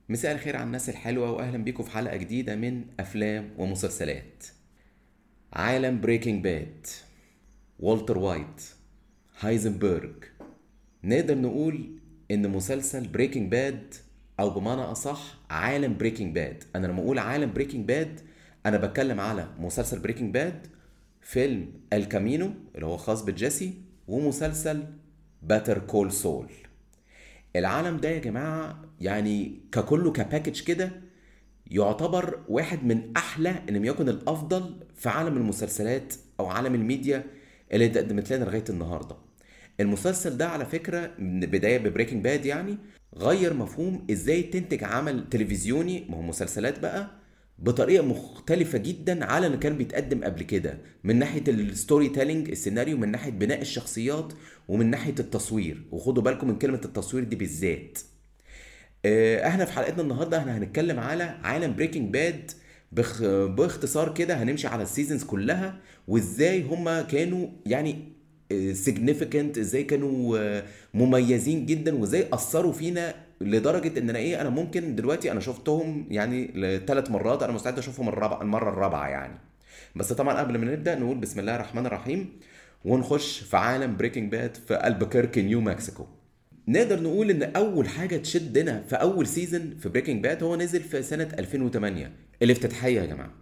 مساء الخير على الناس الحلوة وأهلا بيكم في حلقة جديدة من أفلام ومسلسلات عالم بريكنج باد والتر وايت هايزنبرج نقدر نقول إن مسلسل بريكنج باد أو بمعنى أصح عالم بريكنج باد أنا لما أقول عالم بريكنج باد أنا بتكلم على مسلسل بريكنج باد فيلم الكامينو اللي هو خاص بجيسي ومسلسل باتر كول سول العالم ده يا جماعه يعني ككله كباكج كده يعتبر واحد من احلى ان لم يكن الافضل في عالم المسلسلات او عالم الميديا اللي اتقدمت لنا لغايه النهارده المسلسل ده على فكره من بدايه ببريكنج باد يعني غير مفهوم ازاي تنتج عمل تلفزيوني ما هو مسلسلات بقى بطريقه مختلفه جدا على اللي كان بيتقدم قبل كده من ناحيه الستوري تيلينج السيناريو من ناحيه بناء الشخصيات ومن ناحيه التصوير وخدوا بالكم من كلمه التصوير دي بالذات آه، احنا في حلقتنا النهارده احنا هنتكلم على عالم بريكنج باد بخ... باختصار كده هنمشي على السيزونز كلها وازاي هما كانوا يعني سيجنيفيكانت ازاي كانوا آه، مميزين جدا وازاي اثروا فينا لدرجه ان انا ايه انا ممكن دلوقتي انا شفتهم يعني لثلاث مرات انا مستعد اشوفهم الرابع المره الرابعه يعني بس طبعا قبل ما نبدا نقول بسم الله الرحمن الرحيم ونخش في عالم بريكنج باد في البكركي نيو مكسيكو نقدر نقول ان اول حاجه تشدنا في اول سيزون في بريكنج باد هو نزل في سنه 2008 الافتتاحيه يا جماعه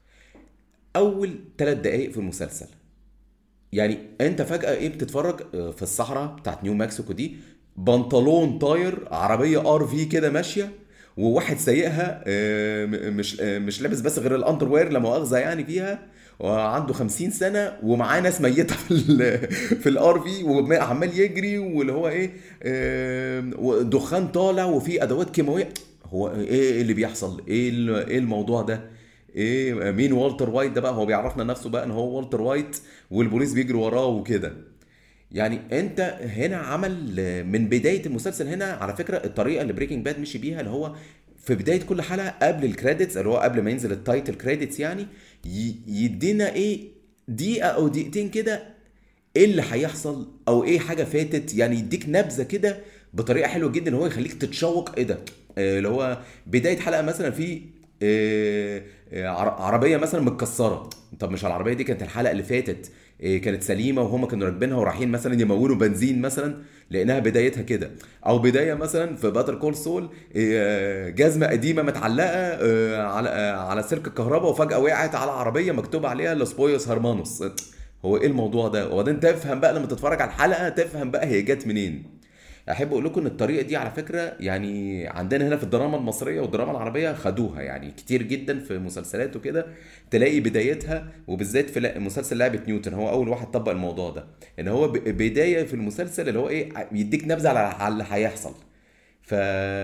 اول ثلاث دقائق في المسلسل يعني انت فجاه ايه بتتفرج آه، في الصحراء بتاعت نيو مكسيكو دي بنطلون طاير عربيه ار في كده ماشيه وواحد سايقها آه، م- مش آه، مش لابس بس غير الاندر وير لا مؤاخذه يعني فيها وعنده 50 سنه ومعاه ناس ميته في ال في الار في وعمال يجري واللي هو ايه آه، ودخان طالع وفي ادوات كيماويه هو ايه اللي بيحصل ايه ال- ايه الموضوع ده ايه مين والتر وايت ده بقى هو بيعرفنا نفسه بقى ان هو والتر وايت والبوليس بيجري وراه وكده يعني انت هنا عمل من بدايه المسلسل هنا على فكره الطريقه اللي بريكنج باد مشي بيها اللي هو في بدايه كل حلقه قبل الكريدتس اللي هو قبل ما ينزل التايتل كريدتس يعني ي- يدينا ايه دقيقه او دقيقتين كده ايه اللي هيحصل او ايه حاجه فاتت يعني يديك نبذه كده بطريقه حلوه جدا ان هو يخليك تتشوق ايه ده آه، اللي هو بدايه حلقه مثلا في آه، آه، عر- عربيه مثلا متكسره طب مش العربيه دي كانت الحلقه اللي فاتت آه، كانت سليمه وهم كانوا راكبينها ورايحين مثلا يمونوا بنزين مثلا لانها بدايتها كده او بدايه مثلا في باتر كول سول جزمه قديمه متعلقه آه، على آه، على سلك الكهرباء وفجاه وقعت على عربيه مكتوب عليها لوس بويوس هرمانوس هو ايه الموضوع ده وبعدين تفهم بقى لما تتفرج على الحلقه تفهم بقى هي جت منين احب اقول لكم ان الطريقه دي على فكره يعني عندنا هنا في الدراما المصريه والدراما العربيه خدوها يعني كتير جدا في مسلسلات وكده تلاقي بدايتها وبالذات في لا- مسلسل لعبه نيوتن هو اول واحد طبق الموضوع ده ان هو ب- بدايه في المسلسل اللي هو ايه يديك نبذه على على اللي هيحصل ف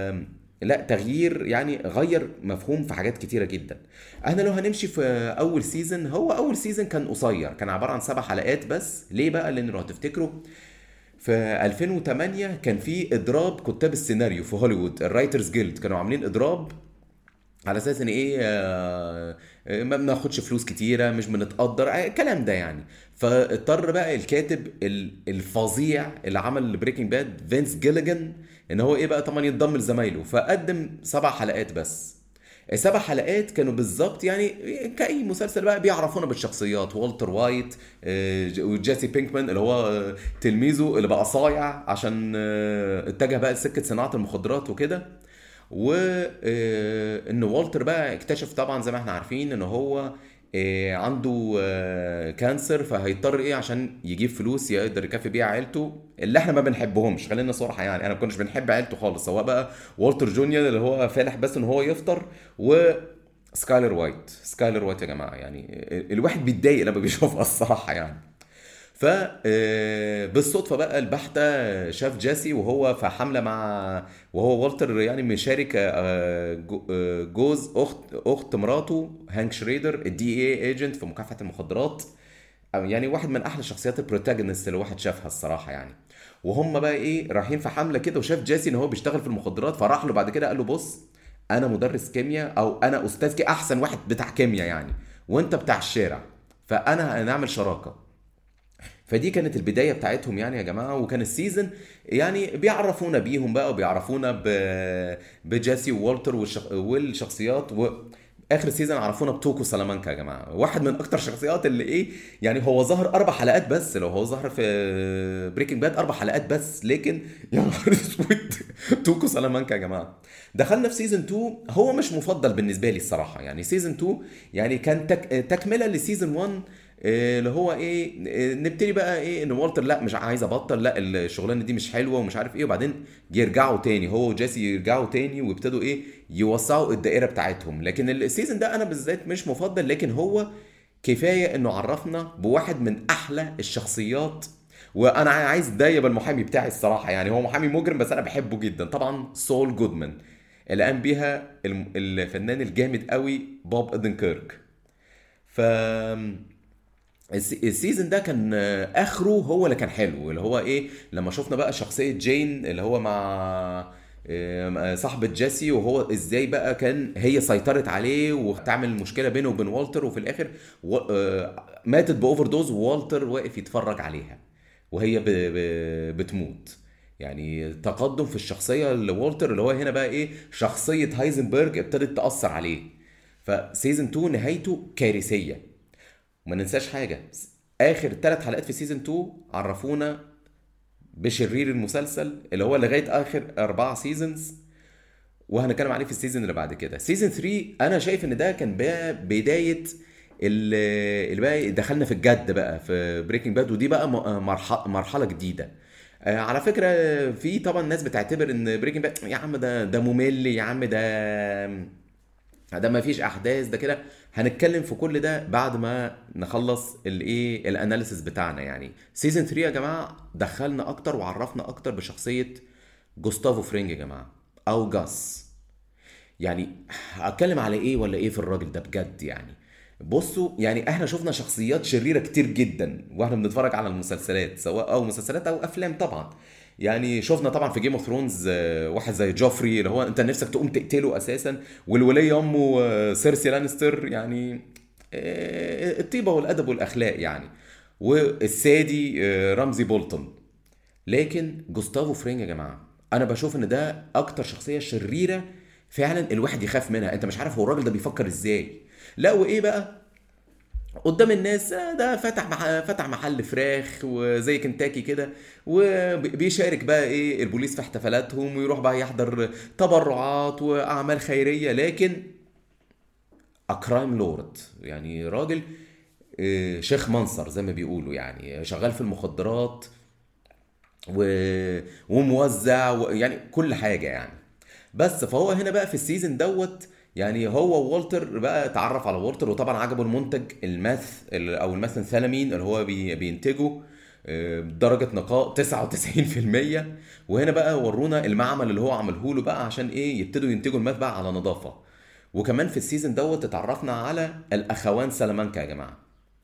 لا تغيير يعني غير مفهوم في حاجات كتيره جدا احنا لو هنمشي في اول سيزون هو اول سيزون كان قصير كان عباره عن سبع حلقات بس ليه بقى لان لو هتفتكروا في 2008 كان في اضراب كتاب السيناريو في هوليوود الرايترز جيلد كانوا عاملين اضراب على اساس ان ايه آه، آه، ما بناخدش فلوس كتيره مش بنتقدر آه، الكلام ده يعني فاضطر بقى الكاتب ال- الفظيع اللي عمل بريكنج باد فينس جيليجان ان هو ايه بقى طبعا يتضم لزمايله فقدم سبع حلقات بس السبع حلقات كانوا بالظبط يعني كأي مسلسل بقى بيعرفونا بالشخصيات والتر وايت آه، ج- وجيسي بينكمان اللي هو آه، تلميذه اللي بقى صايع عشان آه، اتجه بقى لسكة صناعة المخدرات وكده وان والتر بقى اكتشف طبعا زي ما احنا عارفين ان هو آه، عنده آه، كانسر فهيضطر ايه عشان يجيب فلوس يقدر يكفي بيها عيلته اللي احنا ما بنحبهمش خلينا صراحه يعني انا ما كنتش بنحب عيلته خالص سواء بقى والتر جونيور اللي هو فالح بس ان هو يفطر و سكايلر وايت سكايلر وايت يا جماعه يعني الواحد بيتضايق لما بيشوفها الصراحه يعني ف آه، بالصدفه بقى البحته شاف جيسي وهو في حمله مع وهو والتر يعني مشارك آه، جو- آه، جوز اخت اخت مراته هانك شريدر الدي اي ايجنت في مكافحه المخدرات أو يعني واحد من احلى شخصيات البروتاجونست اللي الواحد شافها الصراحه يعني وهم بقى ايه رايحين في حمله كده وشاف جيسي ان هو بيشتغل في المخدرات فراح له بعد كده قال له بص انا مدرس كيمياء او انا استاذ كي احسن واحد بتاع كيمياء يعني وانت بتاع الشارع فانا هنعمل شراكه فدي كانت البدايه بتاعتهم يعني يا جماعه وكان السيزون يعني بيعرفونا بيهم بقى وبيعرفونا ب... بجيسي وولتر والشخ... والشخصيات و... اخر سيزون عرفونا بتوكو سلامانكا يا جماعه واحد من اكتر الشخصيات اللي ايه يعني هو ظهر اربع حلقات بس لو هو ظهر في بريكنج باد اربع حلقات بس لكن يا نهار اسود توكو سلامانكا يا جماعه دخلنا في سيزون 2 هو مش مفضل بالنسبه لي الصراحه يعني سيزون 2 يعني كان تك... تكمله لسيزون 1 إيه اللي هو ايه إيه، نبتدي بقى ايه ان والتر لا مش عايز ابطل لا الشغلانه دي مش حلوه ومش عارف ايه وبعدين يرجعوا تاني هو وجيسي يرجعوا تاني ويبتدوا ايه يوسعوا الدائره بتاعتهم لكن السيزون ده انا بالذات مش مفضل لكن هو كفايه انه عرفنا بواحد من احلى الشخصيات وانا عايز ده يبقى المحامي بتاعي الصراحه يعني هو محامي مجرم بس انا بحبه جدا طبعا سول جودمان اللي قام بيها الفنان الجامد قوي بوب ادنكيرك ف السيزون ده كان اخره هو اللي كان حلو اللي هو ايه لما شفنا بقى شخصيه جين اللي هو مع صاحبة جيسي وهو ازاي بقى كان هي سيطرت عليه وتعمل مشكلة بينه وبين والتر وفي الاخر ماتت باوفر دوز ووالتر واقف يتفرج عليها وهي بتموت يعني تقدم في الشخصية لوالتر اللي هو هنا بقى ايه شخصية هايزنبرج ابتدت تأثر عليه فسيزون 2 نهايته كارثية وما ننساش حاجه اخر ثلاث حلقات في سيزون 2 عرفونا بشرير المسلسل اللي هو لغايه اخر اربعه سيزونز وهنتكلم عليه في السيزون اللي بعد كده سيزون 3 انا شايف ان ده كان بقى بدايه اللي بقى دخلنا في الجد بقى في بريكنج باد ودي بقى مرحله مرحله جديده على فكره في طبعا ناس بتعتبر ان بريكنج باد يا عم ده ده ممل يا عم ده ده ما فيش احداث ده كده هنتكلم في كل ده بعد ما نخلص الايه الاناليسيس بتاعنا يعني سيزون 3 يا جماعه دخلنا اكتر وعرفنا اكتر بشخصيه جوستافو فرينج يا جماعه او جاس يعني اتكلم على ايه ولا ايه في الراجل ده بجد يعني بصوا يعني احنا شفنا شخصيات شريره كتير جدا واحنا بنتفرج على المسلسلات سواء او مسلسلات او افلام طبعا يعني شفنا طبعا في جيم اوف ثرونز واحد زي جوفري اللي هو انت نفسك تقوم تقتله اساسا والوليه امه آه، سيرسي لانستر يعني آه، الطيبه والادب والاخلاق يعني والسادي آه، رمزي بولتون لكن جوستافو فرينج يا جماعه انا بشوف ان ده اكتر شخصيه شريره فعلا الواحد يخاف منها انت مش عارف هو الراجل ده بيفكر ازاي لا وايه بقى قدام الناس آه، ده فتح مح... فتح محل فراخ وزي كنتاكي كده وبيشارك بقى ايه البوليس في احتفالاتهم ويروح بقى يحضر تبرعات واعمال خيريه لكن اكرايم لورد يعني راجل آه، شيخ منصر زي ما بيقولوا يعني شغال في المخدرات و... وموزع و... يعني كل حاجه يعني بس فهو هنا بقى في السيزون دوت يعني هو وولتر بقى اتعرف على وولتر وطبعا عجبه المنتج الماث او الماثنثالامين اللي هو بينتجه آه، بدرجة نقاء 99% وهنا بقى ورونا المعمل اللي هو عمله له بقى عشان ايه يبتدوا ينتجوا الماث بقى على نظافة وكمان في السيزون دوت اتعرفنا على الاخوان سلامانكا يا جماعة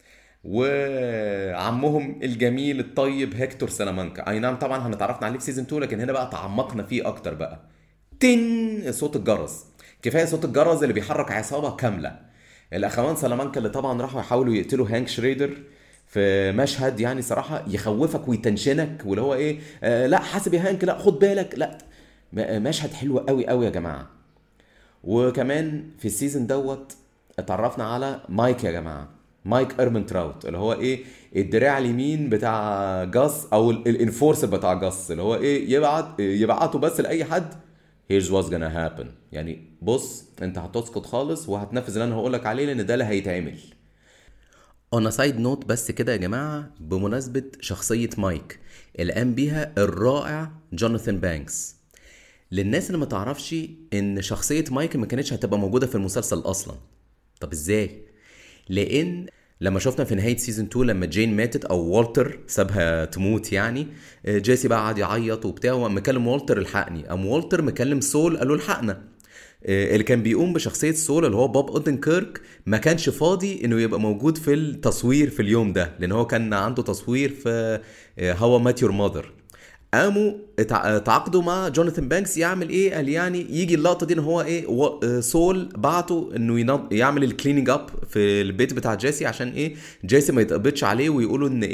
وعمهم الجميل الطيب هيكتور سلامانكا اي نعم طبعا هنتعرفنا عليه في سيزون 2 لكن هنا بقى تعمقنا فيه اكتر بقى تن صوت الجرس كفايه صوت الجرس اللي بيحرك عصابه كامله الاخوان سلامانكا اللي طبعا راحوا يحاولوا يقتلوا هانك شريدر في مشهد يعني صراحه يخوفك ويتنشنك واللي هو ايه آه لا حاسب يا هانك لا خد بالك لا مشهد حلو قوي قوي يا جماعه وكمان في السيزون دوت اتعرفنا على مايك يا جماعه مايك ارمن تراوت اللي هو ايه الدراع اليمين بتاع جاس او الانفورسر بتاع جاس اللي هو ايه يبعت يبعته بس لاي حد here's what's gonna happen يعني بص انت هتسقط خالص وهتنفذ اللي انا هقولك عليه لان ده اللي هيتعمل on a side note بس كده يا جماعة بمناسبة شخصية مايك اللي قام بيها الرائع جوناثان بانكس للناس اللي ما تعرفش ان شخصية مايك ما كانتش هتبقى موجودة في المسلسل اصلا طب ازاي لان لما شفنا في نهايه سيزون 2 لما جين ماتت او والتر سابها تموت يعني آه، جيسي بقى قعد يعيط وبتاع ومكلم والتر الحقني قام والتر مكلم سول قال له الحقنا آه، اللي كان بيقوم بشخصيه سول اللي هو بوب اودنكيرك ما كانش فاضي انه يبقى موجود في التصوير في اليوم ده لان هو كان عنده تصوير في هوا مات يور ماذر قاموا تعاقدوا مع جوناثان بانكس يعمل ايه قال يعني يجي اللقطه دي ان هو ايه آه، سول بعته انه يعمل الكليننج اب في البيت بتاع جيسي عشان ايه جيسي ما يتقبضش عليه ويقولوا ان ايه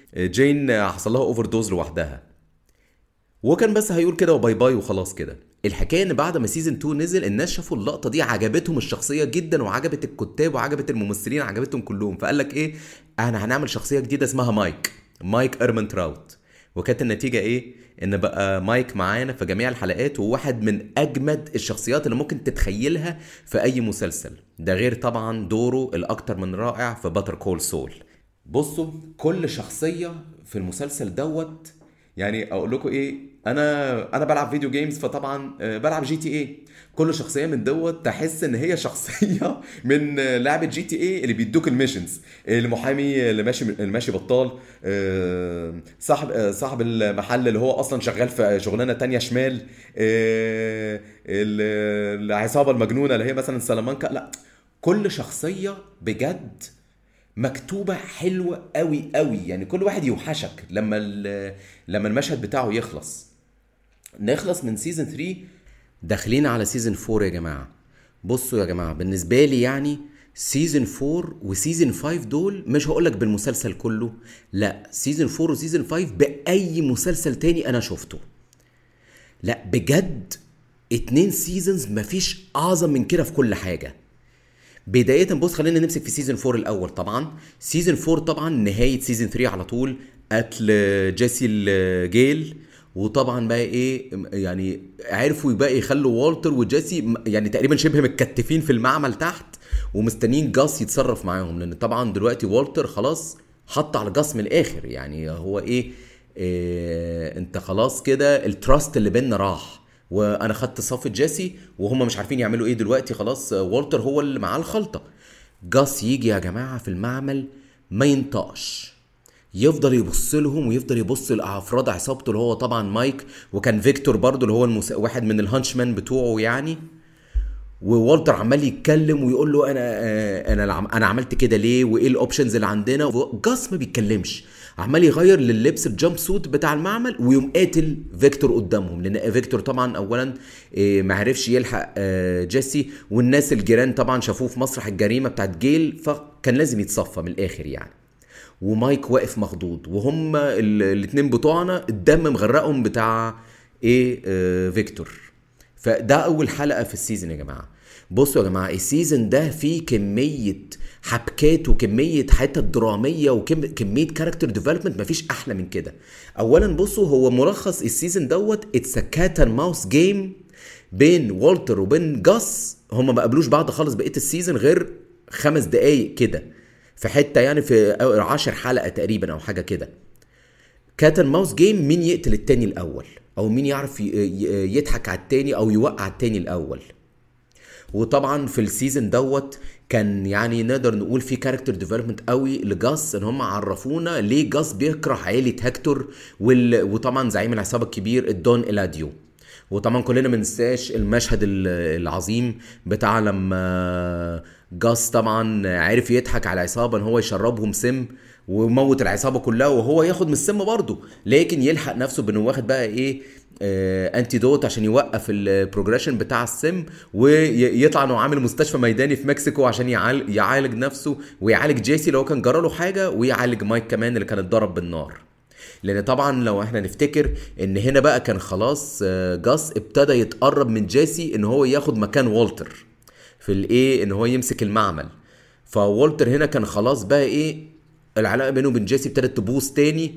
جين حصل لها اوفر دوز لوحدها وكان بس هيقول كده وباي باي وخلاص كده الحكايه ان بعد ما سيزون 2 نزل الناس شافوا اللقطه دي عجبتهم الشخصيه جدا وعجبت الكتاب وعجبت الممثلين عجبتهم كلهم فقال لك ايه احنا هنعمل شخصيه جديده اسمها مايك مايك ارمن تراوت وكانت النتيجه ايه ان بقى مايك معانا في جميع الحلقات وواحد من اجمد الشخصيات اللي ممكن تتخيلها في اي مسلسل ده غير طبعا دوره الاكتر من رائع في باتر كول سول بصوا كل شخصيه في المسلسل دوت يعني اقول لكم ايه انا انا بلعب فيديو جيمز فطبعا آه، بلعب جي تي اي كل شخصيه من دوت تحس ان هي شخصيه من آه، لعبه جي تي اي اللي بيدوك الميشنز المحامي اللي ماشي اللي ماشي بطال آه، صاحب آه، صاحب المحل اللي هو اصلا شغال في شغلانه تانية شمال آه، ال- العصابه المجنونه اللي هي مثلا سلامانكا لا كل شخصيه بجد مكتوبه حلوه قوي قوي يعني كل واحد يوحشك لما ال- لما المشهد بتاعه يخلص نخلص من سيزون 3 داخلين على سيزون 4 يا جماعه بصوا يا جماعه بالنسبه لي يعني سيزون 4 وسيزون 5 دول مش هقولك بالمسلسل كله لا سيزون 4 وسيزون 5 باي مسلسل تاني انا شفته لا بجد اتنين سيزونز مفيش اعظم من كده في كل حاجه بداية بص خلينا نمسك في سيزون 4 الأول طبعا سيزون 4 طبعا نهاية سيزون 3 على طول قتل جيسي الجيل وطبعا بقى ايه يعني عرفوا بقى يخلوا والتر وجيسي م- يعني تقريبا شبه متكتفين في المعمل تحت ومستنيين جاس يتصرف معاهم لان طبعا دلوقتي والتر خلاص حط على جاس من الاخر يعني هو ايه, إيه انت خلاص كده التراست اللي بينا راح وانا خدت صافة جيسي وهم مش عارفين يعملوا ايه دلوقتي خلاص والتر هو اللي معاه الخلطه جاس يجي يا جماعه في المعمل ما ينطقش يفضل يبص لهم ويفضل يبص لافراد عصابته اللي هو طبعا مايك وكان فيكتور برضو اللي هو المس... واحد من الهانشمان بتوعه يعني ووالتر عمال يتكلم ويقول له انا آه، انا العم- انا عملت كده ليه وايه الاوبشنز اللي عندنا جاس ما بيتكلمش عمال يغير لللبس الجامب سوت بتاع المعمل ويقوم قاتل فيكتور قدامهم لان فيكتور طبعا اولا آه، ما عرفش يلحق آه، جيسي والناس الجيران طبعا شافوه في مسرح الجريمه بتاعت جيل فكان لازم يتصفى من الاخر يعني ومايك واقف مخضوض وهم الاثنين بتوعنا الدم مغرقهم بتاع ايه آه فيكتور فده اول حلقه في السيزون يا جماعه بصوا يا جماعه السيزون ده فيه كميه حبكات وكميه حتت دراميه وكميه كاركتر ديفلوبمنت مفيش احلى من كده اولا بصوا هو ملخص السيزون دوت اتس ا كات اند ماوس جيم بين والتر وبين جاس هما ما قابلوش بعض خالص بقيه السيزون غير خمس دقايق كده في حته يعني في عشر حلقه تقريبا او حاجه كده كات ماوس جيم مين يقتل التاني الاول او مين يعرف ي- ي- يضحك على التاني او يوقع التاني الاول وطبعا في السيزون دوت كان يعني نقدر نقول في كاركتر ديفلوبمنت قوي لجاس ان هم عرفونا ليه جاس بيكره عيله هكتور وال... وطبعا زعيم العصابه الكبير الدون الاديو وطبعا كلنا ما ننساش المشهد ال- العظيم بتاع لما جاس طبعا عرف يضحك على العصابه ان هو يشربهم سم وموت العصابه كلها وهو ياخد من السم برضه لكن يلحق نفسه بانه واخد بقى ايه آه انتيدوت عشان يوقف البروجريشن بتاع السم ويطلع انه عامل مستشفى ميداني في مكسيكو عشان يعالج, يعالج نفسه ويعالج جيسي اللي هو كان جرى له حاجه ويعالج مايك كمان اللي كان اتضرب بالنار لان طبعا لو احنا نفتكر ان هنا بقى كان خلاص آه، جاس ابتدى يتقرب من جيسي ان هو ياخد مكان والتر في الايه ان هو يمسك المعمل فوالتر هنا كان خلاص بقى ايه العلاقه بينه وبين جيسي ابتدت تبوظ تاني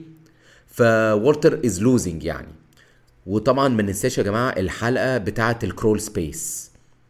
فوالتر از لوزنج يعني وطبعا ما ننساش يا جماعه الحلقه بتاعه الكرول سبيس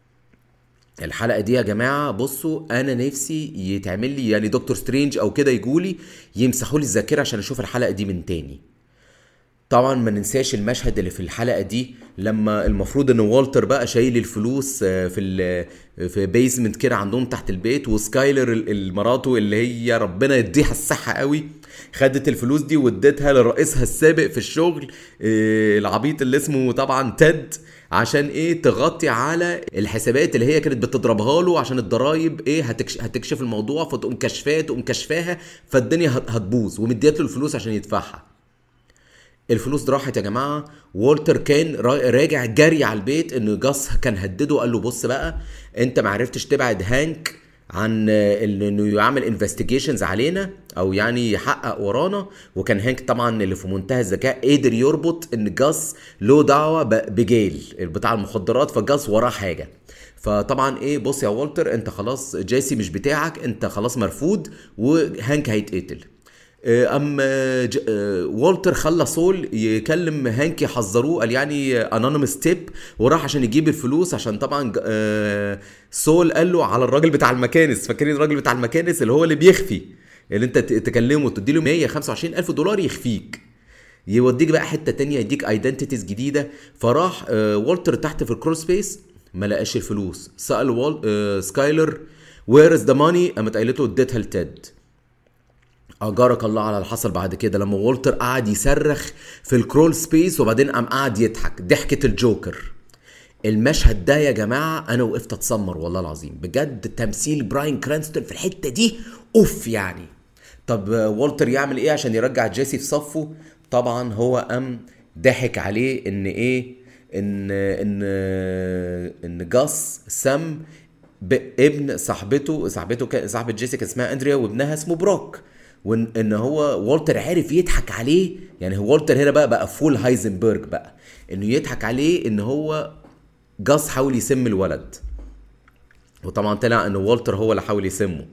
الحلقه دي يا جماعه بصوا انا نفسي يتعمل لي يعني دكتور سترينج او كده يجولي يمسحوا لي الذاكره عشان اشوف الحلقه دي من تاني طبعا ما ننساش المشهد اللي في الحلقه دي لما المفروض ان والتر بقى شايل الفلوس آه، في ال في بيزمنت كده عندهم تحت البيت وسكايلر ال- ال- مراته اللي هي ربنا يديها الصحه قوي خدت الفلوس دي واديتها لرئيسها السابق في الشغل آه، العبيط اللي اسمه طبعا تيد عشان ايه تغطي على الحسابات اللي هي كانت بتضربها له عشان الضرايب ايه هتكش هتكشف الموضوع فتقوم كشفاه تقوم كشفاها فالدنيا هت- هتبوظ ومديت له الفلوس عشان يدفعها الفلوس دي راحت يا جماعه والتر كان را- راجع جري على البيت ان جاس كان هدده قال له بص بقى انت ما عرفتش تبعد هانك عن انه يعمل انفستيجيشنز علينا او يعني يحقق ورانا وكان هانك طبعا اللي في منتهى الذكاء قدر يربط ان جاس له دعوه بجيل بتاع المخدرات فجاس وراه حاجه فطبعا ايه بص يا والتر انت خلاص جيسي مش بتاعك انت خلاص مرفوض وهانك هيتقتل ام والتر خلى سول يكلم هانك يحذروه قال يعني انونيمس تيب وراح عشان يجيب الفلوس عشان طبعا سول قال له على الراجل بتاع المكانس فاكرين الراجل بتاع المكانس اللي هو اللي بيخفي اللي انت تكلمه تديله 125 الف دولار يخفيك يوديك بقى حته تانية يديك ايدنتيتيز جديده فراح والتر تحت في الكرول سبيس ما لقاش الفلوس سال وال سكايلر وير از ذا ماني قامت قالت له اديتها لتيد اجارك الله على اللي حصل بعد كده لما والتر قعد يصرخ في الكرول سبيس وبعدين قام قعد يضحك ضحكه الجوكر المشهد ده يا جماعه انا وقفت اتسمر والله العظيم بجد تمثيل براين كرانستون في الحته دي اوف يعني طب والتر يعمل ايه عشان يرجع جيسي في صفه طبعا هو قام ضحك عليه ان ايه ان ان ان جاس سم ابن صاحبته صاحبته صاحبه جيسي كان اسمها اندريا وابنها اسمه بروك وان ان هو والتر عرف يضحك عليه يعني هو والتر هنا بقى بقى فول هايزنبرج بقى انه يضحك عليه ان هو جاس حاول يسم الولد وطبعا طلع ان والتر هو اللي حاول يسمه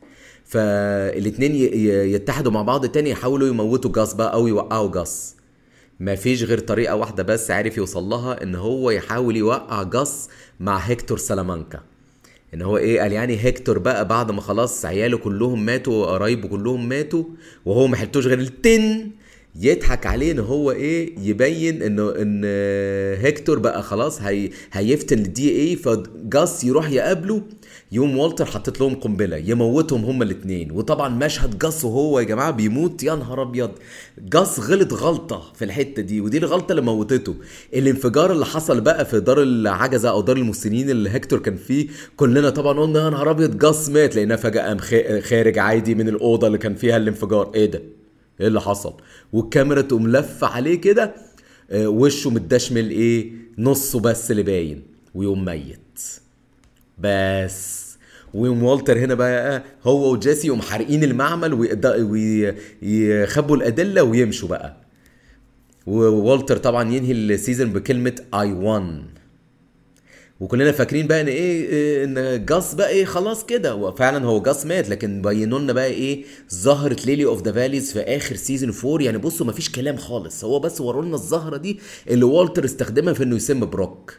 فالاتنين يتحدوا مع بعض تاني يحاولوا يموتوا جاس بقى او يوقعوا جاس ما فيش غير طريقة واحدة بس عارف يوصل لها ان هو يحاول يوقع جاس مع هيكتور سلامانكا ان هو ايه قال يعني هيكتور بقى بعد ما خلاص عياله كلهم ماتوا وقرايبه كلهم ماتوا وهو ما حلتوش غير التن يضحك عليه ان هو ايه يبين انه ان هيكتور بقى خلاص هي هيفتن الدي اي فجاس يروح يقابله يوم والتر حطيت لهم قنبله يموتهم هما الاثنين وطبعا مشهد جاس وهو يا جماعه بيموت يا نهار ابيض جاس غلط غلطه في الحته دي ودي الغلطه اللي موتته الانفجار اللي حصل بقى في دار العجزه او دار المسنين اللي هيكتور كان فيه كلنا طبعا قلنا يا نهار ابيض جاس مات لقيناه فجاه قام خارج عادي من الاوضه اللي كان فيها الانفجار ايه ده ايه اللي حصل والكاميرا تقوم لفه عليه كده وشه متدشمل ايه نصه بس اللي باين ويقوم ميت بس ويوم والتر هنا بقى هو وجيسي يقوم حارقين المعمل ويخبوا الادله ويمشوا بقى ووالتر طبعا ينهي السيزون بكلمه اي وان وكلنا فاكرين بقى ان ايه ان جاس بقى ايه خلاص كده وفعلا هو جاس مات لكن بينوا لنا بقى ايه زهره ليلي اوف ذا فاليز في اخر سيزون 4 يعني بصوا مفيش كلام خالص هو بس وروا لنا الزهره دي اللي والتر استخدمها في انه يسم بروك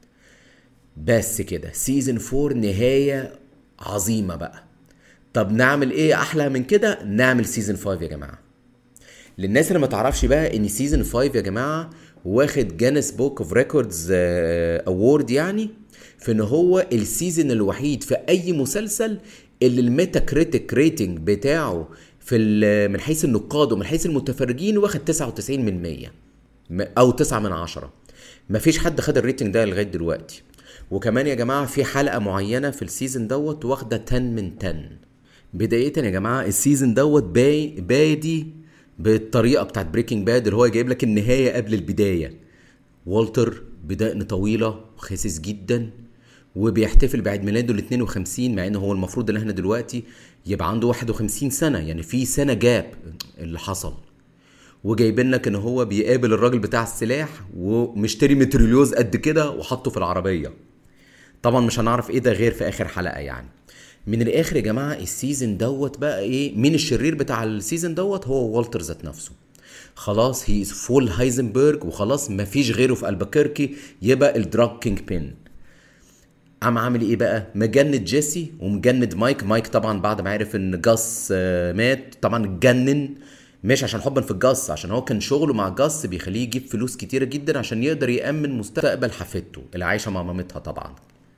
بس كده سيزون 4 نهايه عظيمه بقى طب نعمل ايه احلى من كده نعمل سيزون 5 يا جماعه للناس اللي ما تعرفش بقى ان سيزون 5 يا جماعه واخد جانس بوك اوف ريكوردز اوورد يعني في ان هو السيزون الوحيد في اي مسلسل اللي الميتا كريتيك ريتنج بتاعه في من حيث النقاد ومن حيث المتفرجين واخد 99 من 100 او 9 من 10 مفيش حد خد الريتنج ده لغايه دلوقتي وكمان يا جماعه في حلقه معينه في السيزون دوت واخده 10 من 10 بدايه يا جماعه السيزون دوت باي بادي بالطريقه بتاعت بريكنج باد اللي هو جايب لك النهايه قبل البدايه والتر بدقن طويله خاسس جدا وبيحتفل بعيد ميلاده ال 52 مع ان هو المفروض ان احنا دلوقتي يبقى عنده 51 سنه يعني في سنه جاب اللي حصل وجايبين لك ان هو بيقابل الراجل بتاع السلاح ومشتري متريليوز قد كده وحطه في العربيه طبعا مش هنعرف ايه ده غير في اخر حلقه يعني من الاخر يا جماعه السيزون دوت بقى ايه مين الشرير بتاع السيزون دوت هو والتر ذات نفسه خلاص هي فول هايزنبرج وخلاص مفيش غيره في البكركي يبقى الدراج كينج بين قام عامل ايه بقى مجند جيسي ومجند مايك مايك طبعا بعد ما عرف ان جاس مات طبعا اتجنن مش عشان حبا في الجاس عشان هو كان شغله مع جاس بيخليه يجيب فلوس كتيره جدا عشان يقدر يامن مستقبل حفيدته اللي عايشه مع مامتها طبعا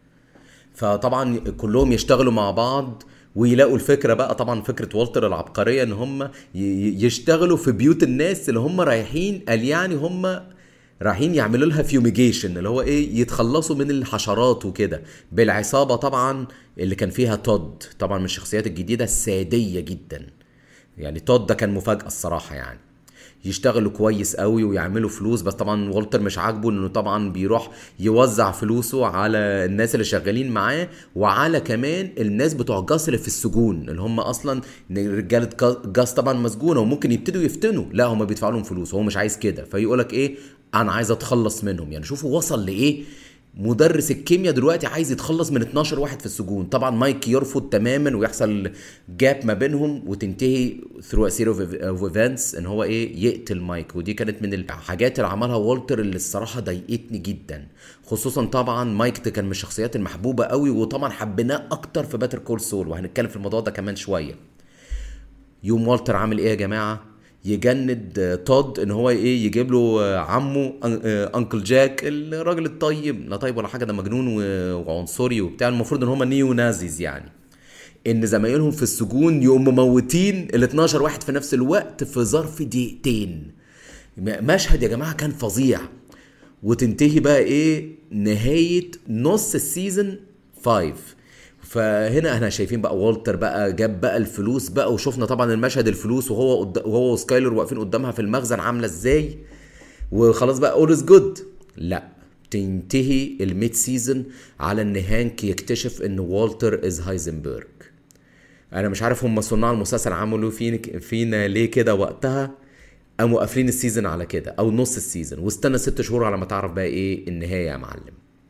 فطبعا كلهم يشتغلوا مع بعض ويلاقوا الفكره بقى طبعا فكره والتر العبقريه ان هم يشتغلوا في بيوت الناس اللي هم رايحين قال يعني هم رايحين يعملوا لها فيوميجيشن اللي هو ايه يتخلصوا من الحشرات وكده بالعصابه طبعا اللي كان فيها تود طبعا من الشخصيات الجديده الساديه جدا يعني تود ده كان مفاجاه الصراحه يعني يشتغلوا كويس قوي ويعملوا فلوس بس طبعا والتر مش عاجبه انه طبعا بيروح يوزع فلوسه على الناس اللي شغالين معاه وعلى كمان الناس بتوع جاس اللي في السجون اللي هم اصلا رجاله جاس طبعا مسجونه وممكن يبتدوا يفتنوا لا هم بيدفعوا لهم فلوس هو مش عايز كده فيقولك ايه انا عايز اتخلص منهم يعني شوفوا وصل لايه مدرس الكيمياء دلوقتي عايز يتخلص من 12 واحد في السجون طبعا مايك يرفض تماما ويحصل جاب ما بينهم وتنتهي ثرو سير اوف ايفنتس ان هو ايه يقتل مايك ودي كانت من الحاجات اللي عملها والتر اللي الصراحه ضايقتني جدا خصوصا طبعا مايك ده كان من الشخصيات المحبوبه قوي وطبعا حبيناه اكتر في باتر كول سول وهنتكلم في الموضوع ده كمان شويه يوم والتر عامل ايه يا جماعه يجند تود ان هو ايه يجيب له عمه انكل جاك الراجل الطيب لا طيب ولا حاجه ده مجنون وعنصري وبتاع المفروض ان هم نيو نازيز يعني ان زمايلهم في السجون يقوموا مموتين ال 12 واحد في نفس الوقت في ظرف دقيقتين مشهد يا جماعه كان فظيع وتنتهي بقى ايه نهايه نص السيزون 5 فهنا احنا شايفين بقى والتر بقى جاب بقى الفلوس بقى وشفنا طبعا المشهد الفلوس وهو قد... وهو وسكايلر واقفين قدامها في المخزن عامله ازاي وخلاص بقى اول از جود لا تنتهي الميد سيزون على ان هانك يكتشف ان والتر از هايزنبرج انا مش عارف هم صناع المسلسل عملوا فينا فينا ليه كده وقتها قاموا قافلين السيزون على كده او نص السيزون واستنى ست شهور على ما تعرف بقى ايه النهايه يا معلم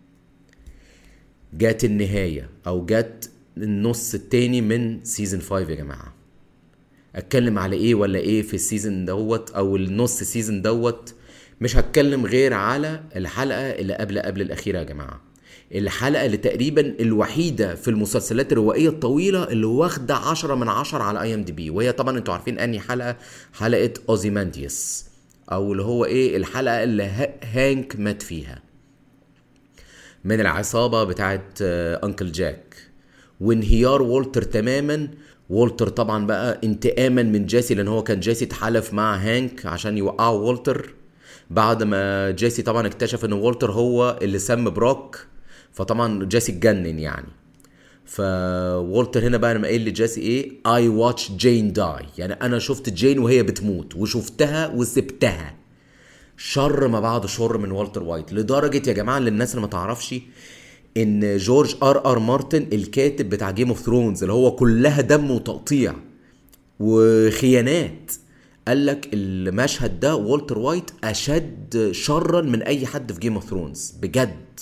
جات النهايه او جات النص التاني من سيزون 5 يا جماعه اتكلم على ايه ولا ايه في السيزون دوت او النص سيزون دوت مش هتكلم غير على الحلقه اللي قبل قبل الاخيره يا جماعه الحلقه اللي تقريبا الوحيده في المسلسلات الروائيه الطويله اللي واخده 10 من 10 على اي ام دي بي وهي طبعا انتوا عارفين انهي حلقه حلقه اوزيمانديوس او اللي هو ايه الحلقه اللي هانك مات فيها من العصابة بتاعت أنكل جاك وانهيار والتر تماما والتر طبعا بقى انتقاما من جيسي لان هو كان جيسي اتحالف مع هانك عشان يوقعوا والتر بعد ما جيسي طبعا اكتشف ان والتر هو اللي سم بروك فطبعا جيسي اتجنن يعني فوالتر هنا بقى لما قايل لجيسي ايه اي واتش جين داي يعني انا شفت جين وهي بتموت وشفتها وسبتها شر ما بعد شر من والتر وايت لدرجه يا جماعه للناس اللي ما تعرفش ان جورج ار ار مارتن الكاتب بتاع جيم اوف ثرونز اللي هو كلها دم وتقطيع وخيانات قال لك المشهد ده والتر وايت اشد شرا من اي حد في جيم اوف ثرونز بجد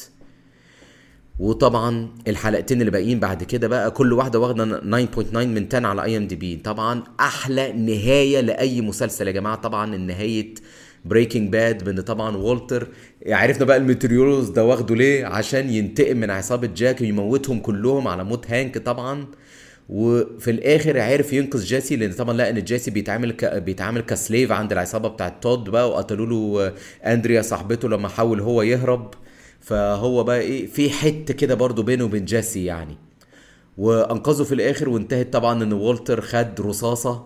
وطبعا الحلقتين اللي باقيين بعد كده بقى كل واحده واخده 9.9 من 10 على اي ام دي بي طبعا احلى نهايه لاي مسلسل يا جماعه طبعا نهايه بريكنج باد بان طبعا والتر عرفنا بقى الميتريولوز ده واخده ليه عشان ينتقم من عصابه جاك ويموتهم كلهم على موت هانك طبعا وفي الاخر عرف ينقذ جيسي لان طبعا لقى ان جيسي بيتعامل ك... بيتعامل كسليف عند العصابه بتاعت تود بقى وقتلوا له اندريا صاحبته لما حاول هو يهرب فهو بقى ايه في حته كده برضه بينه وبين جيسي يعني وانقذه في الاخر وانتهت طبعا ان والتر خد رصاصه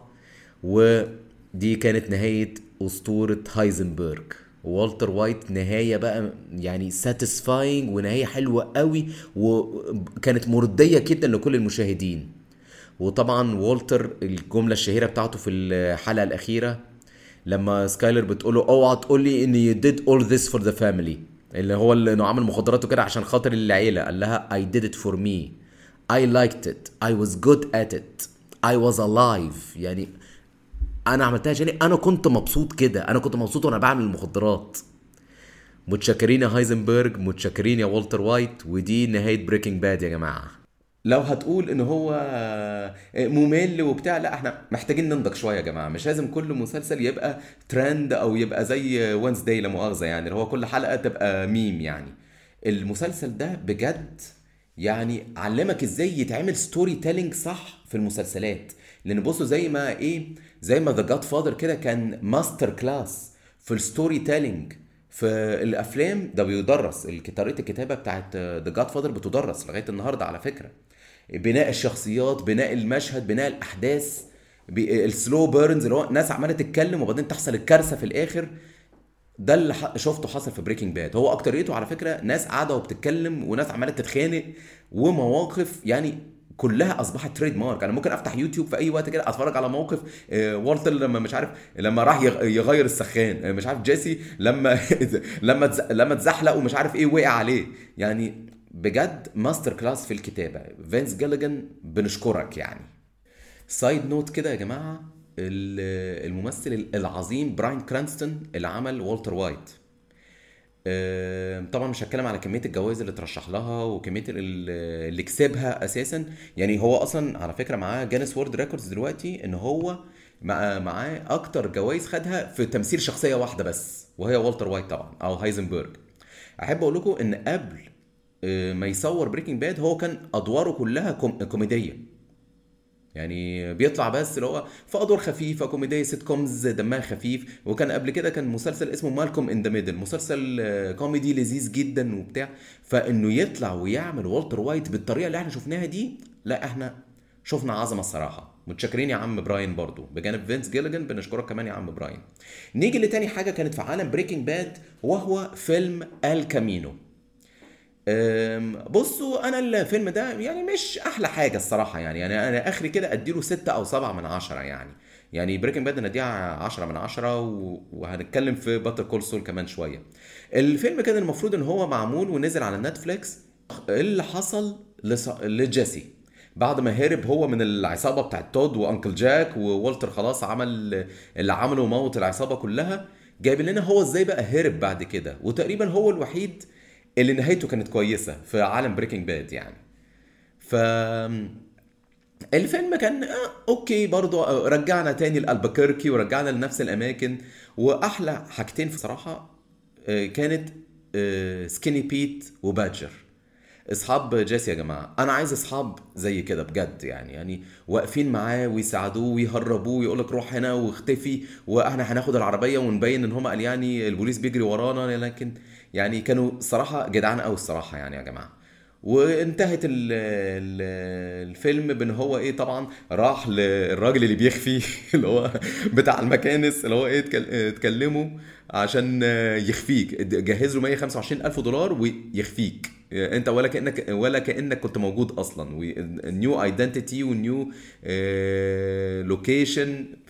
ودي كانت نهايه اسطوره هايزنبرج والتر وايت نهايه بقى يعني ساتيسفاينج ونهايه حلوه قوي وكانت مرضيه جدا لكل المشاهدين وطبعا والتر الجمله الشهيره بتاعته في الحلقه الاخيره لما سكايلر بتقول له اوعى تقول لي ان يو ديد اول ذس فور ذا فاميلي اللي هو انه عامل مخدرات وكده عشان خاطر العيله قال لها I did it for me I liked it I was good at it I was alive يعني انا عملتها عشان انا كنت مبسوط كده انا كنت مبسوط وانا بعمل المخدرات متشكرين يا هايزنبرج متشكرين يا والتر وايت ودي نهايه بريكنج باد يا جماعه لو هتقول ان هو ممل وبتاع لا احنا محتاجين ننضج شويه يا جماعه مش لازم كل مسلسل يبقى ترند او يبقى زي وانس داي لا مؤاخذه يعني اللي هو كل حلقه تبقى ميم يعني المسلسل ده بجد يعني علمك ازاي يتعمل ستوري تيلينج صح في المسلسلات لان بصوا زي ما ايه زي ما ذا جاد فاذر كده كان ماستر كلاس في الستوري تيلينج في الافلام ده بيدرس طريقه الكتابه بتاعت ذا جاد فاذر بتدرس لغايه النهارده على فكره بناء الشخصيات بناء المشهد بناء الاحداث السلو بيرنز اللي هو ناس عماله تتكلم وبعدين تحصل الكارثه في الاخر ده اللي شفته حصل في بريكنج باد هو اكتريته على فكره ناس قاعده وبتتكلم وناس عماله تتخانق ومواقف يعني كلها اصبحت تريد مارك انا ممكن افتح يوتيوب في اي وقت كده اتفرج على موقف آه، والتر لما مش عارف لما راح يغ- يغير السخان آه، مش عارف جيسي لما لما تز- لما اتزحلق ومش عارف ايه وقع عليه يعني بجد ماستر كلاس في الكتابه فينس جيليجان بنشكرك يعني سايد نوت كده يا جماعه ال- الممثل العظيم براين كرانستون اللي عمل والتر وايت آه، طبعا مش هتكلم على كميه الجوائز اللي ترشح لها وكميه ال- اللي كسبها اساسا يعني هو اصلا على فكره معاه جانس وورد ريكوردز دلوقتي ان هو مع- معاه اكتر جوائز خدها في تمثيل شخصيه واحده بس وهي والتر وايت طبعا او هايزنبرج احب اقول لكم ان قبل آه، ما يصور بريكنج باد هو كان ادواره كلها كوم- كوميديه يعني بيطلع بس اللي هو في ادوار خفيفه كوميديه سيت كومز دمها خفيف وكان قبل كده كان مسلسل اسمه مالكوم ان ذا ميدل مسلسل آه، كوميدي لذيذ جدا وبتاع فانه يطلع ويعمل والتر وايت بالطريقه اللي احنا شفناها دي لا احنا شفنا عظمه الصراحه متشكرين يا عم براين برضو بجانب فينس جيليجان بنشكرك كمان يا عم براين نيجي لتاني حاجه كانت في عالم بريكنج باد وهو فيلم الكامينو أم، بصوا انا الفيلم ده يعني مش احلى حاجه الصراحه يعني يعني انا اخري كده اديله ستة او سبعة من عشرة يعني يعني بريكنج باد نديها عشرة من عشرة و- وهنتكلم في باتر كول سول كمان شويه الفيلم كان المفروض ان هو معمول ونزل على نتفليكس إيه اللي حصل لص... لجيسي بعد ما هرب هو من العصابه بتاعت تود وانكل جاك وولتر خلاص عمل اللي عمله وموت العصابه كلها جايب لنا هو ازاي بقى هرب بعد كده وتقريبا هو الوحيد اللي نهايته كانت كويسه في عالم بريكنج باد يعني ف الفيلم كان آه، اوكي برضو آه، رجعنا تاني لالبكركي ورجعنا لنفس الاماكن واحلى حاجتين بصراحه آه، كانت آه، سكيني بيت وبادجر اصحاب جيسي يا جماعه انا عايز اصحاب زي كده بجد يعني يعني واقفين معاه ويساعدوه ويهربوه ويقول لك روح هنا واختفي واحنا هناخد العربيه ونبين ان هم قال يعني البوليس بيجري ورانا لكن يعني كانوا صراحه جدعان قوي الصراحه يعني يا جماعه وانتهت ال ال الفيلم بان هو ايه طبعا راح للراجل اللي بيخفي اللي هو بتاع المكانس اللي هو ايه اتكل- اتكلموا عشان يخفيك جهز له 125 الف دولار ويخفيك انت ولا كانك ولا كانك كنت موجود اصلا نيو ايدنتيتي ونيو لوكيشن ف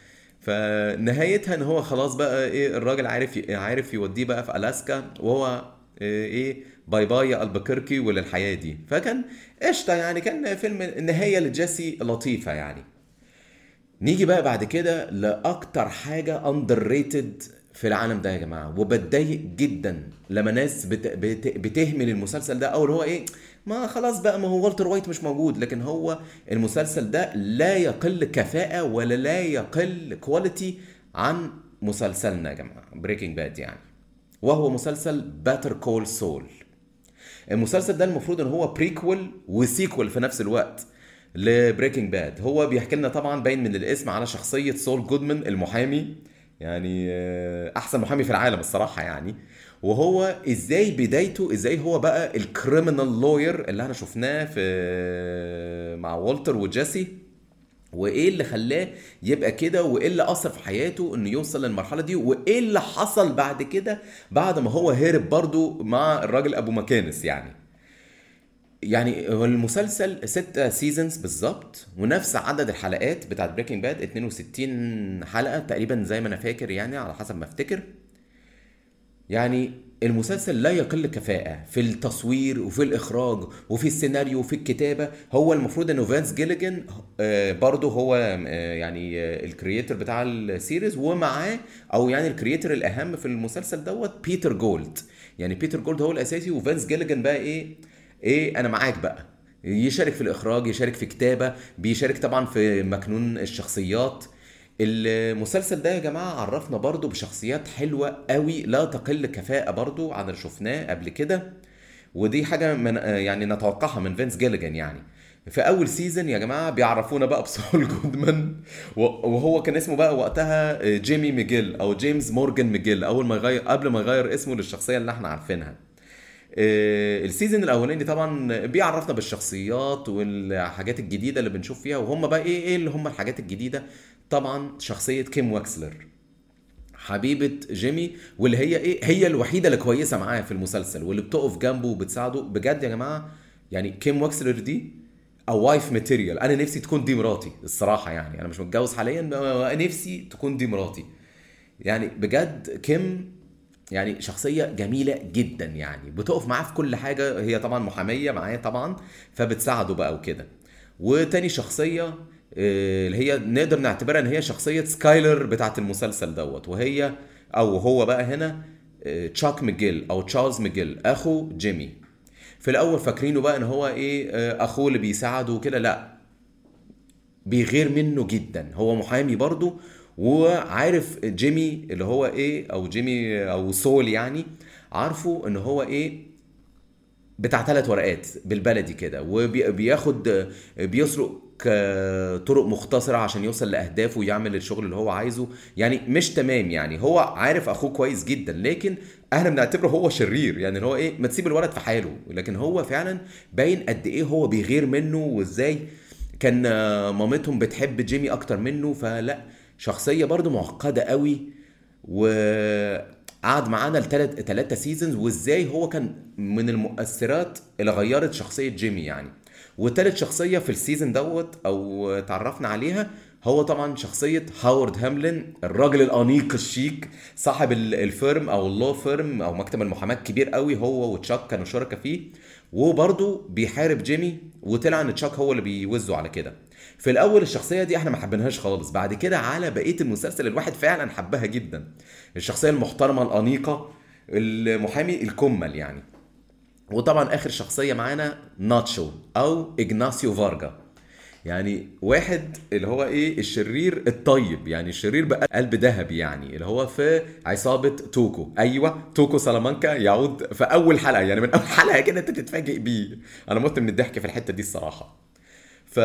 فنهايتها ان هو خلاص بقى ايه الراجل عارف عارف يوديه بقى في الاسكا وهو ايه باي باي يا البكركي وللحياه دي فكان قشطه يعني كان فيلم النهايه لجيسي لطيفه يعني نيجي بقى بعد كده لاكتر حاجه اندر ريتد في العالم ده يا جماعه وبتضايق جدا لما ناس بت... بت... بتهمل المسلسل ده او اللي هو ايه ما خلاص بقى ما هو والتر وايت مش موجود لكن هو المسلسل ده لا يقل كفاءه ولا لا يقل كواليتي عن مسلسلنا يا جماعه بريكنج باد يعني وهو مسلسل باتر كول سول المسلسل ده المفروض ان هو بريكول وسيكول في نفس الوقت لبريكنج باد هو بيحكي لنا طبعا باين من الاسم على شخصيه سول جودمان المحامي يعني آه، احسن محامي في العالم الصراحه يعني وهو ازاي بدايته ازاي هو بقى الكريمنال لوير اللي احنا شفناه في مع والتر وجيسي وايه اللي خلاه يبقى كده وايه اللي اثر في حياته انه يوصل للمرحله دي وايه اللي حصل بعد كده بعد ما هو هرب برضو مع الراجل ابو مكانس يعني يعني هو المسلسل ستة سيزونز بالظبط ونفس عدد الحلقات بتاعت بريكنج باد 62 حلقة تقريبا زي ما انا فاكر يعني على حسب ما افتكر يعني المسلسل لا يقل كفاءة في التصوير وفي الإخراج وفي السيناريو وفي الكتابة هو المفروض إنه فانس جيليجن آه، برضه هو آه، يعني آه، الكرييتور بتاع السيريز ومعاه أو يعني الكرييتور الأهم في المسلسل دوت بيتر جولد يعني بيتر جولد هو الأساسي وفانس جيليجن بقى إيه إيه أنا معاك بقى يشارك في الإخراج يشارك في كتابة بيشارك طبعا في مكنون الشخصيات المسلسل ده يا جماعة عرفنا برضو بشخصيات حلوة قوي لا تقل كفاءة برضو عن اللي شفناه قبل كده ودي حاجة من يعني نتوقعها من فينس جيليجان يعني في أول سيزون يا جماعة بيعرفونا بقى بسول جودمان وهو كان اسمه بقى وقتها جيمي ميجيل أو جيمس مورجان ميجيل أول ما يغير قبل ما يغير اسمه للشخصية اللي احنا عارفينها آه، السيزون الاولاني طبعا بيعرفنا بالشخصيات والحاجات الجديده اللي بنشوف فيها وهم بقى ايه ايه اللي هم الحاجات الجديده طبعا شخصيه كيم واكسلر حبيبه جيمي واللي هي ايه هي الوحيده اللي كويسه معاه في المسلسل واللي بتقف جنبه وبتساعده بجد يا جماعه يعني كيم واكسلر دي وايف ماتيريال انا نفسي تكون دي مراتي الصراحه يعني انا مش متجوز حاليا ب- نفسي تكون دي مراتي يعني بجد كيم يعني شخصية جميلة جدا يعني بتقف معاه في كل حاجة هي طبعا محامية معاه طبعا فبتساعده بقى وكده وتاني شخصية آه، اللي هي نقدر نعتبرها ان هي شخصية سكايلر بتاعت المسلسل دوت وهي او هو بقى هنا آه، تشاك ميجيل او تشارلز ميجيل اخو جيمي في الاول فاكرينه بقى ان هو ايه آه، اخوه اللي بيساعده وكده لا بيغير منه جدا هو محامي برضه وعارف جيمي اللي هو ايه او جيمي او سول يعني عارفه ان هو ايه بتاع ثلاث ورقات بالبلدي كده وبياخد بيسرق ك- طرق مختصرة عشان يوصل لأهدافه ويعمل الشغل اللي هو عايزه يعني مش تمام يعني هو عارف أخوه كويس جدا لكن احنا بنعتبره هو شرير يعني اللي هو ايه ما تسيب الولد في حاله لكن هو فعلا باين قد ايه هو بيغير منه وازاي كان آه، مامتهم بتحب جيمي اكتر منه فلا شخصية برضو معقدة قوي وقعد معانا الثلاث ثلاثة سيزونز وازاي هو كان من المؤثرات اللي غيرت شخصية جيمي يعني وتالت شخصية في السيزون دوت او اتعرفنا عليها هو طبعا شخصية هاورد هاملين الراجل الأنيق الشيك صاحب ال- الفيرم أو اللو فيرم أو مكتب المحاماة كبير قوي هو وتشاك كانوا شركاء فيه وبرضه بيحارب جيمي وطلع ان تشاك هو اللي بيوزه على كده في الاول الشخصيه دي احنا ما حبيناهاش خالص بعد كده على بقيه المسلسل الواحد فعلا حبها جدا الشخصيه المحترمه الانيقه المحامي الكمل يعني وطبعا اخر شخصيه معانا ناتشو او اجناسيو فارجا يعني واحد اللي هو ايه الشرير الطيب يعني الشرير بقى قلب ذهبي يعني اللي هو في عصابه توكو ايوه توكو سلامانكا يعود في اول حلقه يعني من اول حلقه كده انت تتفاجئ بيه انا مت من الضحك في الحته دي الصراحه ف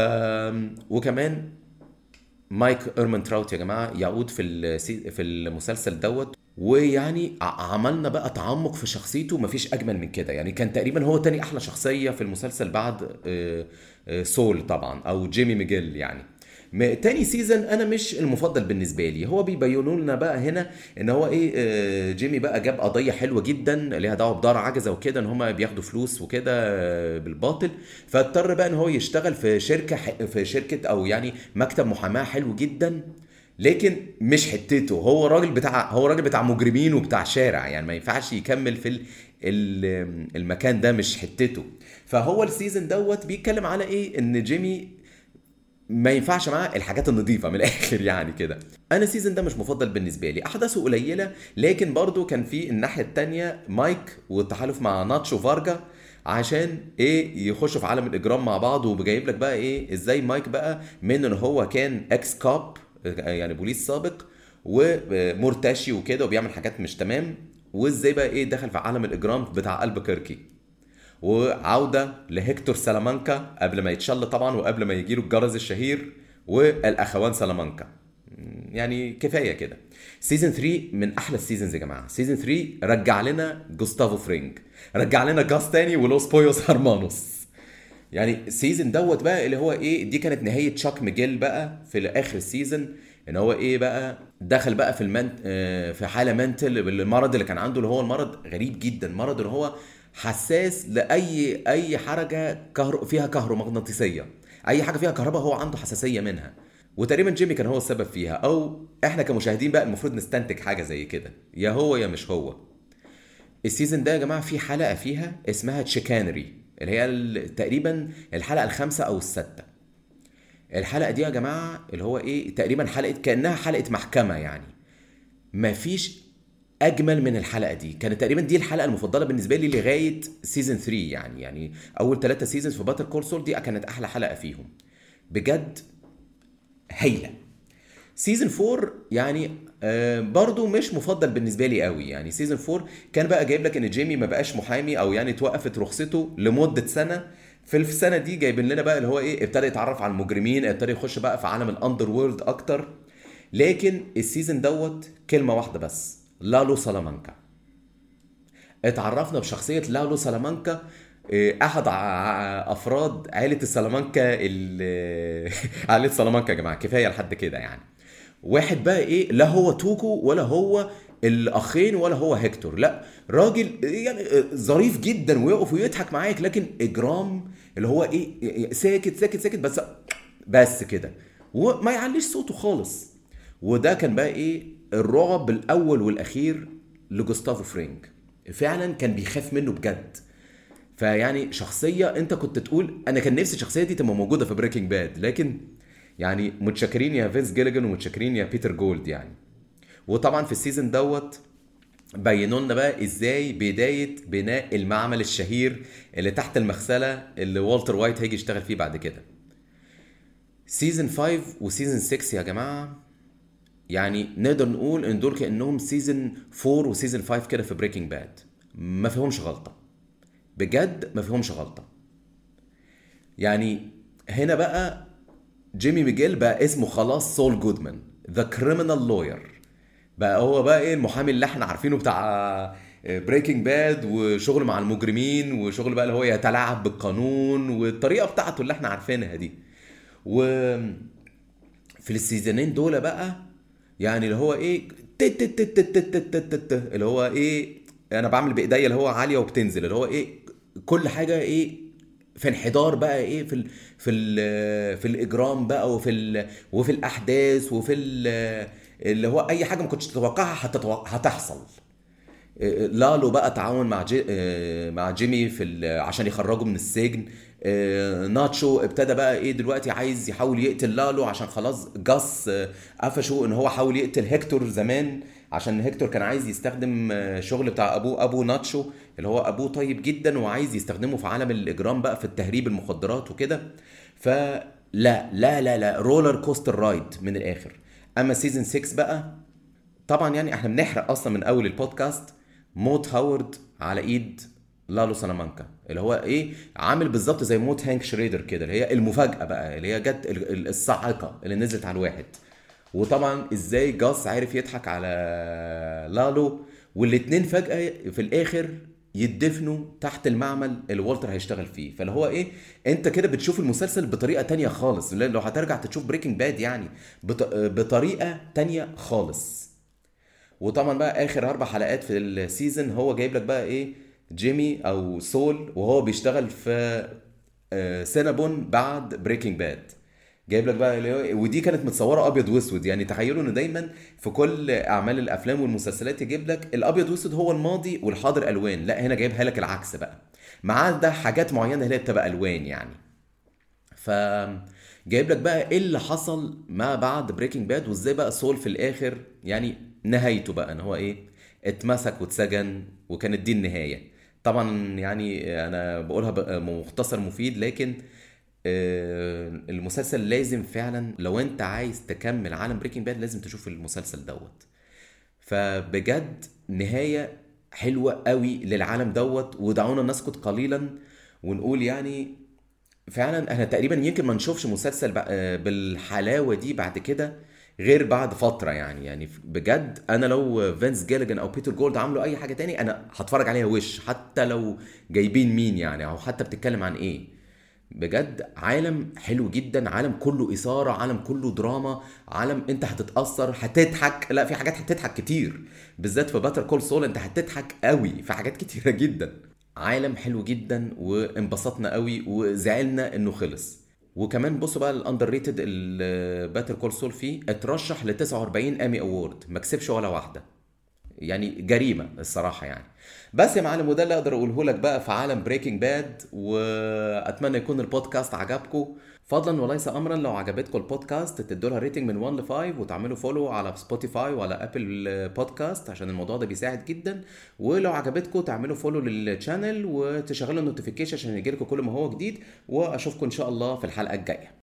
وكمان مايك ايرمان تراوت يا جماعه يعود في السي... في المسلسل دوت ويعني ع- عملنا بقى تعمق في شخصيته مفيش اجمل من كده يعني كان تقريبا هو تاني احلى شخصيه في المسلسل بعد آه، آه، سول طبعا او جيمي ميجيل يعني م- تاني سيزون انا مش المفضل بالنسبه لي هو بيبينوا لنا بقى هنا ان هو ايه آه، جيمي بقى جاب قضيه حلوه جدا ليها دعوه بدار عجزه وكده ان هم بياخدوا فلوس وكده آه، بالباطل فاضطر بقى ان هو يشتغل في شركه ح- في شركه او يعني مكتب محاماه حلو جدا لكن مش حتته هو راجل بتاع هو راجل بتاع مجرمين وبتاع شارع يعني ما ينفعش يكمل في ال... ال... المكان ده مش حتته فهو السيزون دوت بيتكلم على ايه ان جيمي ما ينفعش معاه الحاجات النظيفه من الاخر يعني كده انا السيزون ده مش مفضل بالنسبه لي احداثه قليله لكن برضو كان في الناحيه التانية مايك والتحالف مع ناتشو فارجا عشان ايه يخشوا في عالم الاجرام مع بعض وبجايب لك بقى ايه ازاي مايك بقى من ان هو كان اكس كاب يعني بوليس سابق ومرتشي وكده وبيعمل حاجات مش تمام وازاي بقى ايه دخل في عالم الاجرام بتاع قلب كيركي وعوده لهكتور سلامانكا قبل ما يتشل طبعا وقبل ما يجيله الجرس الشهير والاخوان سلامانكا يعني كفايه كده سيزون 3 من احلى السيزونز يا جماعه سيزون 3 رجع لنا جوستافو فرينج رجع لنا جاس تاني ولوس بويوس هرمانوس يعني السيزون دوت بقى اللي هو ايه دي كانت نهايه تشاك ميجيل بقى في اخر السيزون ان هو ايه بقى دخل بقى في المنت آه، في حاله منتل بالمرض اللي كان عنده اللي هو المرض غريب جدا مرض اللي هو حساس لاي اي حركه كهر... فيها كهرومغناطيسيه اي حاجه فيها كهرباء هو عنده حساسيه منها وتقريبا جيمي كان هو السبب فيها او احنا كمشاهدين بقى المفروض نستنتج حاجه زي كده يا هو يا مش هو السيزون ده يا جماعه في حلقه فيها اسمها تشيكانري اللي هي ال- تقريبا الحلقه الخامسه او السادسه الحلقه دي يا جماعه اللي هو ايه تقريبا حلقه كانها حلقه محكمه يعني مفيش اجمل من الحلقه دي كانت تقريبا دي الحلقه المفضله بالنسبه لي لغايه سيزون 3 يعني يعني اول ثلاثه سيزونز في باتر كول سول دي كانت احلى حلقه فيهم بجد هايله سيزون 4 يعني آه برضو مش مفضل بالنسبه لي قوي يعني سيزون 4 كان بقى جايب لك ان جيمي ما بقاش محامي او يعني توقفت رخصته لمده سنه في السنه دي جايبين لنا بقى اللي هو ايه ابتدى يتعرف على المجرمين ابتدى يخش بقى في عالم الاندر وورلد اكتر لكن السيزون دوت كلمه واحده بس لالو سلامانكا اتعرفنا بشخصيه لالو سلامانكا إيه، احد ع- ع- افراد عائله السلامانكا ال- عائله سلامانكا يا جماعه كفايه لحد كده يعني واحد بقى ايه لا هو توكو ولا هو الاخين ولا هو هيكتور لا راجل يعني ظريف جدا ويقف ويضحك معاك لكن اجرام اللي هو ايه ساكت ساكت ساكت بس بس كده وما يعليش صوته خالص وده كان بقى ايه الرعب الاول والاخير لجوستافو فرينج فعلا كان بيخاف منه بجد فيعني شخصيه انت كنت تقول انا كان نفسي الشخصيه دي تبقى موجوده في بريكنج باد لكن يعني متشكرين يا فينس جيليجن ومتشكرين يا بيتر جولد يعني وطبعا في السيزون دوت بينوا لنا بقى ازاي بدايه بناء المعمل الشهير اللي تحت المغسله اللي والتر وايت هيجي يشتغل فيه بعد كده سيزون 5 وسيزون 6 يا جماعه يعني نقدر نقول ان دول كانهم سيزون 4 وسيزون 5 كده في بريكنج باد ما فيهمش غلطه بجد ما فيهمش غلطه يعني هنا بقى جيمي ميجيل بقى اسمه خلاص سول جودمان ذا كريمنال لوير بقى هو بقى ايه المحامي اللي احنا عارفينه بتاع بريكنج باد وشغل مع المجرمين وشغل بقى اللي هو يتلاعب بالقانون والطريقه بتاعته اللي احنا عارفينها دي و في السيزونين دول بقى يعني اللي هو ايه تت تت تت تت تت تت تت اللي هو ايه انا بعمل بايديا اللي هو عاليه وبتنزل اللي هو ايه كل حاجه ايه في انحدار بقى ايه في ال في ال في الاجرام بقى وفي ال وفي الاحداث وفي ال اللي هو اي حاجه ما كنتش تتوقعها هتتوقع هتحصل لالو بقى تعاون مع جي مع جيمي في عشان يخرجه من السجن ناتشو ابتدى بقى ايه دلوقتي عايز يحاول يقتل لالو عشان خلاص جاس قفشه ان هو حاول يقتل هيكتور زمان عشان هيكتور كان عايز يستخدم شغل بتاع ابوه ابو ناتشو اللي هو ابوه طيب جدا وعايز يستخدمه في عالم الاجرام بقى في التهريب المخدرات وكده فلا لا لا لا رولر كوستر رايد من الاخر اما سيزون 6 بقى طبعا يعني احنا بنحرق اصلا من اول البودكاست موت هاورد على ايد لالو سلامانكا اللي هو ايه عامل بالظبط زي موت هانك شريدر كده اللي هي المفاجاه بقى اللي هي جت الصاعقه اللي نزلت على الواحد وطبعا ازاي جاس عارف يضحك على لالو والاتنين فجاه في الاخر يدفنوا تحت المعمل اللي والتر هيشتغل فيه فاللي هو ايه انت كده بتشوف المسلسل بطريقه تانية خالص لو هترجع تشوف بريكنج باد يعني بطريقه تانية خالص وطبعا بقى اخر اربع حلقات في السيزون هو جايب لك بقى ايه جيمي او سول وهو بيشتغل في سينابون بعد بريكنج باد جايب لك بقى ودي كانت متصوره ابيض واسود يعني تخيلوا ان دايما في كل اعمال الافلام والمسلسلات يجيب لك الابيض واسود هو الماضي والحاضر الوان لا هنا جايبها لك العكس بقى مع ده حاجات معينه اللي بتبقى الوان يعني ف جايب لك بقى ايه اللي حصل ما بعد بريكنج باد وازاي بقى سول في الاخر يعني نهايته بقى ان هو ايه اتمسك واتسجن وكانت دي النهايه طبعا يعني انا بقولها مختصر مفيد لكن المسلسل لازم فعلا لو انت عايز تكمل عالم بريكنج باد لازم تشوف المسلسل دوت فبجد نهايه حلوه قوي للعالم دوت ودعونا نسكت قليلا ونقول يعني فعلا احنا تقريبا يمكن ما نشوفش مسلسل بالحلاوه دي بعد كده غير بعد فتره يعني يعني بجد انا لو فينس جيليجن او بيتر جولد عملوا اي حاجه تاني انا هتفرج عليها وش حتى لو جايبين مين يعني او حتى بتتكلم عن ايه بجد عالم حلو جدا عالم كله اثاره عالم كله دراما عالم انت هتتاثر هتضحك لا في حاجات هتضحك كتير بالذات في باتر كول سول انت هتضحك قوي في حاجات كتيره جدا عالم حلو جدا وانبسطنا قوي وزعلنا انه خلص وكمان بصوا بقى الاندر ريتد الباتر كول سول فيه اترشح ل 49 امي اوورد ما كسبش ولا واحده يعني جريمه الصراحه يعني بس يا معلم وده اللي اقدر اقوله لك بقى في عالم بريكنج باد واتمنى يكون البودكاست عجبكم فضلا وليس امرا لو عجبتكم البودكاست تدوا لها ريتنج من 1 ل 5 وتعملوا فولو على سبوتيفاي وعلى ابل بودكاست عشان الموضوع ده بيساعد جدا ولو عجبتكم تعملوا فولو للشانل وتشغلوا النوتيفيكيشن عشان يجيلكم كل ما هو جديد واشوفكم ان شاء الله في الحلقه الجايه